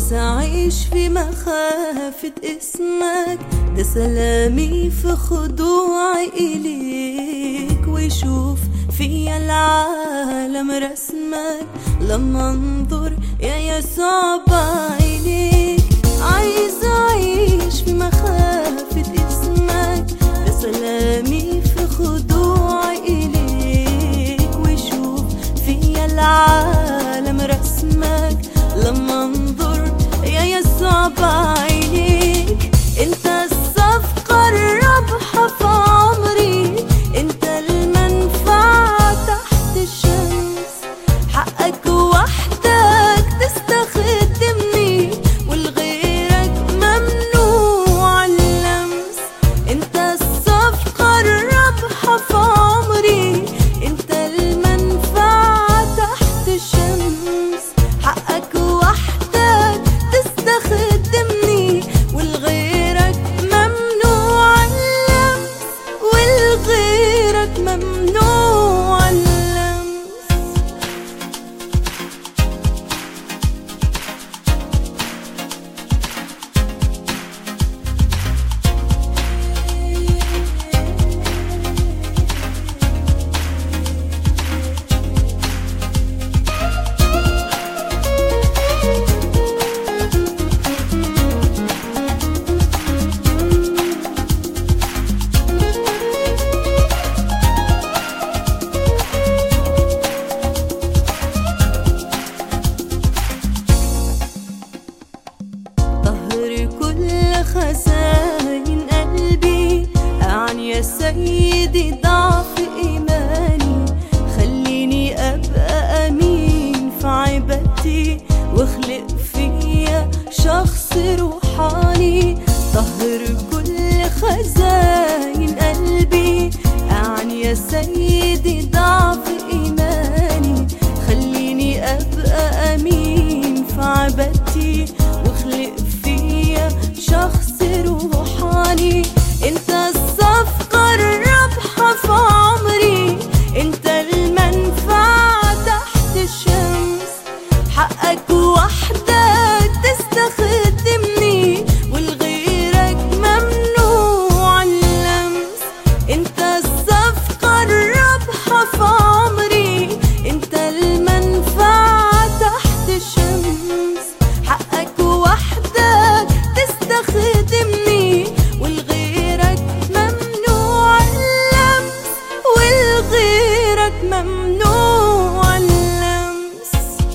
عايز أعيش في مخافة اسمك ده سلامي في خضوعي إليك ويشوف فيا العالم رسمك لما انظر يا يسوع بعينيك عايز أعيش في مخافة اسمك ده سلامي في خضوعي إليك ويشوف فيا العالم رسمك لما انظر يا يسوع بعينيك انت الصفقة الرابحة في عمري انت المنفعة تحت الشمس حقك وحدك تستخدمني ولغيرك ممنوع اللمس انت الصفقة الرابحة في عمري انت المنفعة تحت الشمس حقك وحدك تستخدمني ولغيرك ممنوع اللمس ولغيرك ممنوع اللمس طهر كل خزاين قلبي أعني يا سيدي ضعف إيماني خليني أبقى أمين في عبادتي واخلق فيا شخص روحاني طهر كل خزاين قلبي أعني يا سيدي ضعف إيماني خليني أبقى أمين في عبادتي واخلق فيا شخص روحاني انت الصفقة الرابحة في عمري انت المنفعة تحت الشمس حقك وحدك تستخدمني ولغيرك ممنوع اللمس انت الصفقة الرابحة في عمري انت المنفعة تحت الشمس حقك وحدك تستخدمني ولغيرك ممنوع اللمس ولغيرك ممنوع اللمس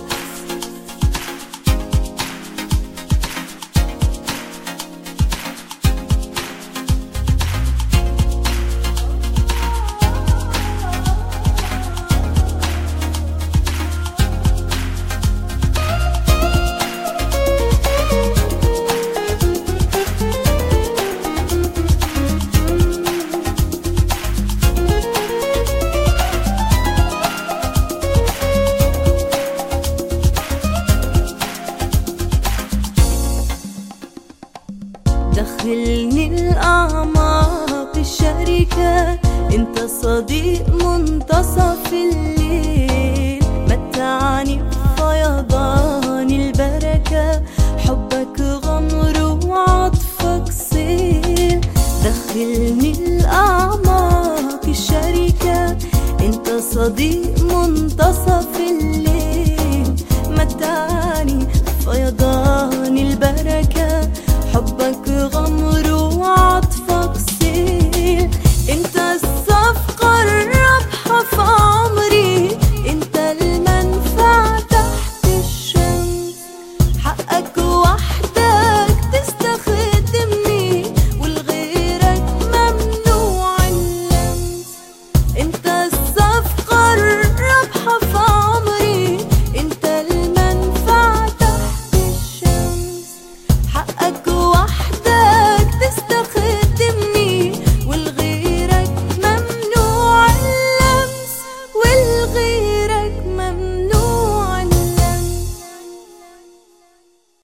دخلني الأعماق الشركة انت صديق منتصف الليل متعني بفيضان البركة حبك غمر وعطفك سيل دخلني الأعماق الشركة انت صديق منتصف